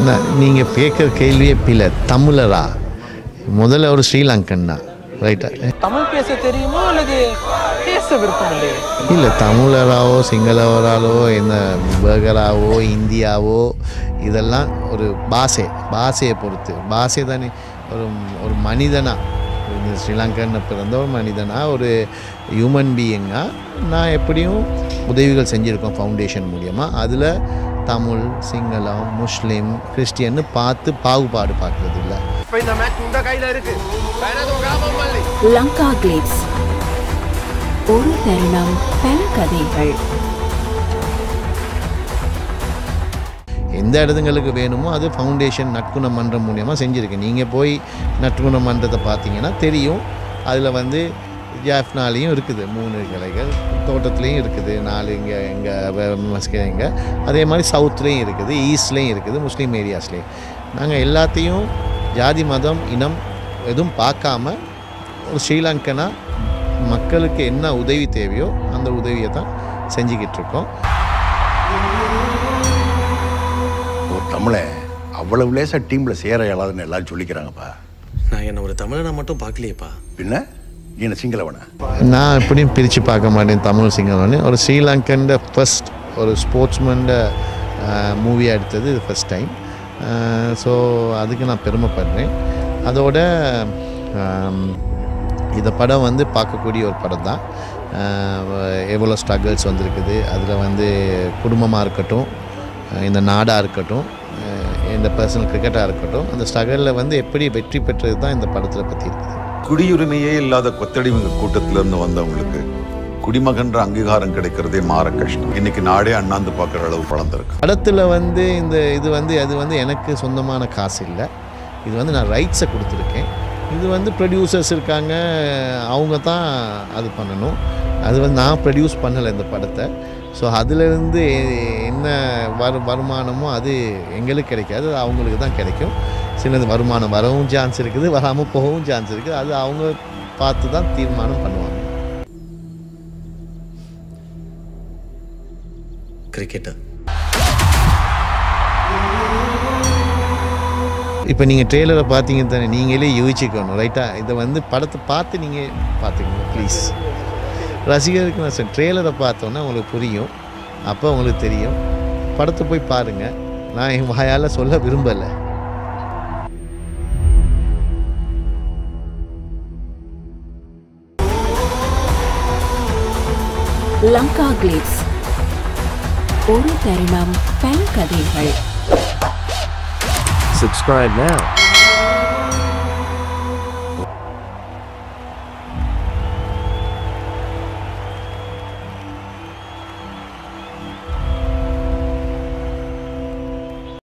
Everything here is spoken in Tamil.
நான் நீங்கள் கேட்குற கேள்வியே பிள்ளை தமிழரா முதல்ல ஒரு ஸ்ரீலங்கன் தான் ரைட்டா தமிழ் பேச தெரியுமா அல்லது பேச விருப்பம் இல்லையே இல்லை தமிழராவோ சிங்களவராலோ என்ன பேகராவோ இந்தியாவோ இதெல்லாம் ஒரு பாஷை பாஷையை பொறுத்து பாஷை தானே ஒரு ஒரு மனிதனாக இந்த ஸ்ரீலங்கன்னு பிறந்த ஒரு மனிதனாக ஒரு ஹியூமன் பீயிங்காக நான் எப்படியும் உதவிகள் செஞ்சுருக்கோம் ஃபவுண்டேஷன் மூலியமாக அதில் தமிழ் சிங்களம் முஸ்லீம் கிறிஸ்டியன்னு பார்த்து பாகுபாடு பார்க்குறது இல்லை இப்ப இந்த மேட்ச் உங்க கையில இருக்கு வேணாம் மல்லி லங்கா கிளிப்ஸ் ஒரு தருணம் பல கதைகள் எந்த இடத்துங்களுக்கு வேணுமோ அது ஃபவுண்டேஷன் நட்குண மன்றம் மூலியமாக செஞ்சுருக்கு நீங்கள் போய் நட்குண மன்றத்தை பார்த்தீங்கன்னா தெரியும் அதில் வந்து ஜாஃப்னாலேயும் இருக்குது மூணு கிளைகள் தோட்டத்துலேயும் இருக்குது நாலு இங்கே எங்கள் இங்கே அதே மாதிரி சவுத்துலேயும் இருக்குது ஈஸ்ட்லேயும் இருக்குது முஸ்லீம் ஏரியாஸ்லேயும் நாங்கள் எல்லாத்தையும் ஜாதி மதம் இனம் எதுவும் பார்க்காம ஒரு ஸ்ரீலங்கனா மக்களுக்கு என்ன உதவி தேவையோ அந்த உதவியை தான் செஞ்சுக்கிட்டு இருக்கோம் ஒரு தமிழன் அவ்வளவு லேசா டீம்ல சேர இயலாதுன்னு எல்லாரும் சொல்லிக்கிறாங்கப்பா நான் என்ன ஒரு தமிழனா மட்டும் பார்க்கலையேப்பா பின்ன நீ என்ன சிங்களவனா நான் எப்படியும் பிரித்து பார்க்க மாட்டேன் தமிழ் சிங்கம்னு ஒரு ஸ்ரீலங்கண்ட ஃபர்ஸ்ட் ஒரு ஸ்போர்ட்ஸ்மேன்ட மூவியாக எடுத்தது இது ஃபஸ்ட் டைம் ஸோ அதுக்கு நான் பெருமைப்படுறேன் அதோட ஆம், இந்த படம் வந்து பார்க்கக்கூடிய ஒரு படம் தான் எவ்வளோ ஸ்ட்ரகிள்ஸ் வந்திருக்குது அதில் வந்து குடும்பமாக இருக்கட்டும் அஹ் இந்த நாடாக இருக்கட்டும் அஹ் இந்த பர்சனல் கிரிக்கெட்டாக இருக்கட்டும் அந்த ஸ்ட்ரகலில் வந்து எப்படி வெற்றி பெற்றது தான் இந்த படத்தில் பற்றி இருக்குது குடியுரிமையே இல்லாத கொத்தடிமைங்க கூட்டத்துல இருந்து வந்தவங்களுக்கு குடிமகன்ற அங்கீகாரம் கிடைக்கிறதே மாற கஷ்டம் இன்னைக்கு நாடே அண்ணாந்து பார்க்குற அளவு வளர்ந்துருக்கு படத்தில் வந்து இந்த இது வந்து அது வந்து எனக்கு சொந்தமான காசு இல்லை இது வந்து நான் ரைட்ஸை கொடுத்துருக்கேன் இது வந்து ப்ரொடியூசர்ஸ் இருக்காங்க அவங்க தான் அது பண்ணணும் அது வந்து நான் ப்ரொடியூஸ் பண்ணலை இந்த படத்தை ஸோ அதிலிருந்து என்ன வரு வருமானமோ அது எங்களுக்கு கிடைக்காது அது அவங்களுக்கு தான் கிடைக்கும் சிலது வருமானம் வரவும் சான்ஸ் இருக்குது வராமல் போகவும் சான்ஸ் இருக்குது அது அவங்க பார்த்து தான் தீர்மானம் பண்ணுவாங்க கிரிக்கெட்டர் இப்போ நீங்கள் ட்ரெய்லரை பார்த்தீங்க தானே நீங்களே யோசிச்சுக்கணும் ரைட்டா இதை வந்து படத்தை பார்த்து நீங்கள் பார்த்துக்கணும் ப்ளீஸ் ரசிகருக்கு நான் சொல் ட்ரெய்லரை பார்த்தோன்னா உங்களுக்கு புரியும் அப்போ உங்களுக்கு தெரியும் படத்தை போய் பாருங்கள் நான் என் வாயால் சொல்ல விரும்பலை லங்கா கிளிப்ஸ் ஒரு தருணம் பல கதைகள் Subscribe now